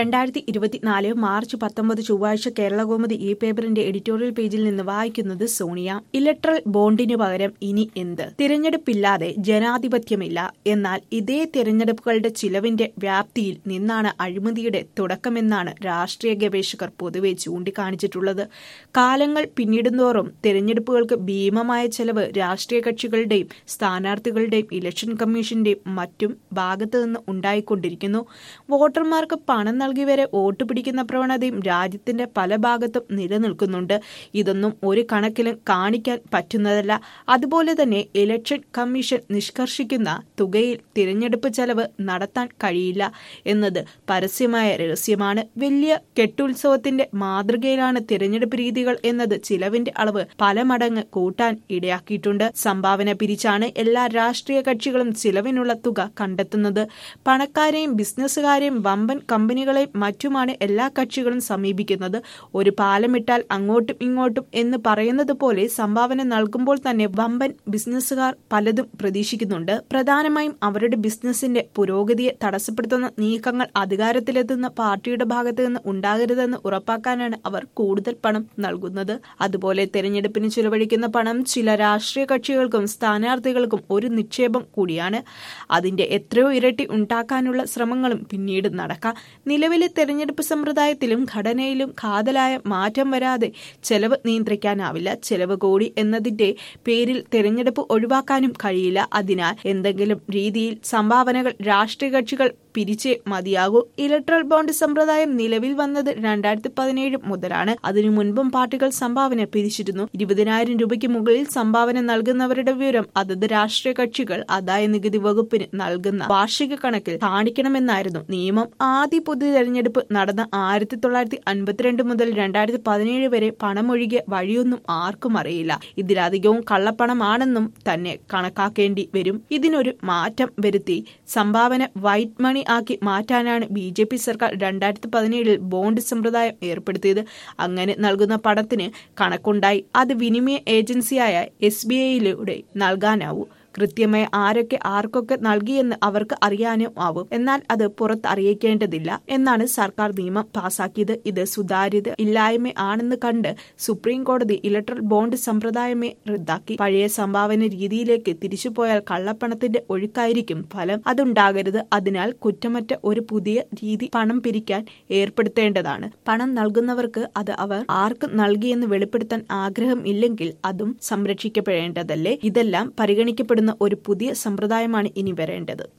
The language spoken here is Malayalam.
രണ്ടായിരത്തി ഇരുപത്തിനാല് മാർച്ച് പത്തൊമ്പത് ചൊവ്വാഴ്ച കേരളകൗമുദി ഈ പേപ്പറിന്റെ എഡിറ്റോറിയൽ പേജിൽ നിന്ന് വായിക്കുന്നത് സോണിയ ഇലക്ട്രൽ ബോണ്ടിനു പകരം ഇനി എന്ത് തിരഞ്ഞെടുപ്പില്ലാതെ ജനാധിപത്യമില്ല എന്നാൽ ഇതേ തിരഞ്ഞെടുപ്പുകളുടെ ചിലവിന്റെ വ്യാപ്തിയിൽ നിന്നാണ് അഴിമതിയുടെ തുടക്കമെന്നാണ് രാഷ്ട്രീയ ഗവേഷകർ പൊതുവെ ചൂണ്ടിക്കാണിച്ചിട്ടുള്ളത് കാലങ്ങൾ പിന്നിടുന്തോറും തിരഞ്ഞെടുപ്പുകൾക്ക് ഭീമമായ ചെലവ് രാഷ്ട്രീയ കക്ഷികളുടെയും സ്ഥാനാർത്ഥികളുടെയും ഇലക്ഷൻ കമ്മീഷന്റെയും മറ്റും ഭാഗത്തു നിന്ന് ഉണ്ടായിക്കൊണ്ടിരിക്കുന്നു വോട്ടർമാർക്ക് പണം നൽകി വരെ വോട്ട് പിടിക്കുന്ന പ്രവണതയും രാജ്യത്തിന്റെ പല ഭാഗത്തും നിലനിൽക്കുന്നുണ്ട് ഇതൊന്നും ഒരു കണക്കിലും കാണിക്കാൻ പറ്റുന്നതല്ല അതുപോലെ തന്നെ ഇലക്ഷൻ കമ്മീഷൻ നിഷ്കർഷിക്കുന്ന തുകയിൽ തിരഞ്ഞെടുപ്പ് ചെലവ് നടത്താൻ കഴിയില്ല എന്നത് പരസ്യമായ രഹസ്യമാണ് വലിയ കെട്ടുത്സവത്തിന്റെ മാതൃകയിലാണ് തിരഞ്ഞെടുപ്പ് രീതികൾ എന്നത് ചിലവിന്റെ അളവ് പല മടങ്ങ് കൂട്ടാൻ ഇടയാക്കിയിട്ടുണ്ട് സംഭാവന പിരിച്ചാണ് എല്ലാ രാഷ്ട്രീയ കക്ഷികളും ചിലവിനുള്ള തുക കണ്ടെത്തുന്നത് പണക്കാരെയും ബിസിനസ്സുകാരെയും വമ്പൻ കമ്പനികളെയും മറ്റുമാണ് എല്ലാ കക്ഷികളും സമീപിക്കുന്നത് ഒരു പാലമിട്ടാൽ അങ്ങോട്ടും ഇങ്ങോട്ടും എന്ന് പറയുന്നത് പോലെ സംഭാവന നൽകുമ്പോൾ തന്നെ വമ്പൻ ബിസിനസ്സുകാർ പലതും പ്രതീക്ഷിക്കുന്നുണ്ട് പ്രധാനമായും അവരുടെ ബിസിനസിന്റെ പുരോഗതിയെ തടസ്സപ്പെടുത്തുന്ന നീക്കങ്ങൾ അധികാരത്തിലെത്തുന്ന പാർട്ടിയുടെ ഭാഗത്ത് നിന്ന് ഉണ്ടാകരുതെന്ന് ഉറപ്പാക്കാനാണ് അവർ കൂടുതൽ പണം നൽകുന്നത് അതുപോലെ തെരഞ്ഞെടുപ്പിന് ചിലവഴിക്കുന്ന പണം ചില രാഷ്ട്രീയ കക്ഷികൾക്കും സ്ഥാനാർത്ഥികൾക്കും ഒരു നിക്ഷേപം കൂടിയാണ് അതിന്റെ എത്രയോ ഇരട്ടി ഉണ്ടാക്കാനുള്ള ശ്രമങ്ങളും പിന്നീട് നടക്കാം നിലവിലെ തെരഞ്ഞെടുപ്പ് സമ്പ്രദായത്തിലും ഘടനയിലും കാതലായ മാറ്റം വരാതെ ചെലവ് നിയന്ത്രിക്കാനാവില്ല ചെലവ് കൂടി എന്നതിന്റെ പേരിൽ തെരഞ്ഞെടുപ്പ് ഒഴിവാക്കാനും കഴിയില്ല അതിനാൽ എന്തെങ്കിലും രീതിയിൽ സംഭാവനകൾ രാഷ്ട്രീയ കക്ഷികൾ പിരിച്ചേ മതിയാകൂ ഇലക്ട്രൽ ബോണ്ട് സമ്പ്രദായം നിലവിൽ വന്നത് രണ്ടായിരത്തി പതിനേഴ് മുതലാണ് അതിനു മുൻപും പാർട്ടികൾ സംഭാവന പിരിച്ചിരുന്നു ഇരുപതിനായിരം രൂപയ്ക്ക് മുകളിൽ സംഭാവന നൽകുന്നവരുടെ വിവരം അതത് രാഷ്ട്രീയ കക്ഷികൾ ആദായ നികുതി വകുപ്പിന് നൽകുന്ന വാർഷിക കണക്കിൽ കാണിക്കണമെന്നായിരുന്നു നിയമം ആദ്യ പൊതു തെരഞ്ഞെടുപ്പ് നടന്ന ആയിരത്തി തൊള്ളായിരത്തി അൻപത്തിരണ്ട് മുതൽ രണ്ടായിരത്തി പതിനേഴ് വരെ പണമൊഴുകിയ വഴിയൊന്നും ആർക്കും അറിയില്ല ഇതിലധികവും കള്ളപ്പണമാണെന്നും തന്നെ കണക്കാക്കേണ്ടി വരും ഇതിനൊരു മാറ്റം വരുത്തി സംഭാവന വൈറ്റ് മണി ആക്കി മാറ്റാനാണ് ബി ജെ പി സർക്കാർ രണ്ടായിരത്തി പതിനേഴിൽ ബോണ്ട് സമ്പ്രദായം ഏർപ്പെടുത്തിയത് അങ്ങനെ നൽകുന്ന പണത്തിന് കണക്കുണ്ടായി അത് വിനിമയ ഏജൻസിയായ എസ് ബി ഐയിലൂടെ നൽകാനാവൂ കൃത്യമായി ആരൊക്കെ ആർക്കൊക്കെ നൽകിയെന്ന് അവർക്ക് അറിയാനും ആവും എന്നാൽ അത് പുറത്ത് അറിയിക്കേണ്ടതില്ല എന്നാണ് സർക്കാർ നിയമം പാസാക്കിയത് ഇത് സുതാര്യത ഇല്ലായ്മ ആണെന്ന് കണ്ട് സുപ്രീം കോടതി ഇലക്ട്രൽ ബോണ്ട് സമ്പ്രദായമേ റദ്ദാക്കി പഴയ സംഭാവന രീതിയിലേക്ക് തിരിച്ചുപോയാൽ കള്ളപ്പണത്തിന്റെ ഒഴുക്കായിരിക്കും ഫലം അതുണ്ടാകരുത് അതിനാൽ കുറ്റമറ്റ ഒരു പുതിയ രീതി പണം പിരിക്കാൻ ഏർപ്പെടുത്തേണ്ടതാണ് പണം നൽകുന്നവർക്ക് അത് അവർ ആർക്ക് നൽകിയെന്ന് വെളിപ്പെടുത്താൻ ആഗ്രഹം ഇല്ലെങ്കിൽ അതും സംരക്ഷിക്കപ്പെടേണ്ടതല്ലേ ഇതെല്ലാം പരിഗണിക്കപ്പെടുന്ന ഒരു പുതിയ സമ്പ്രദായമാണ് ഇനി വരേണ്ടത്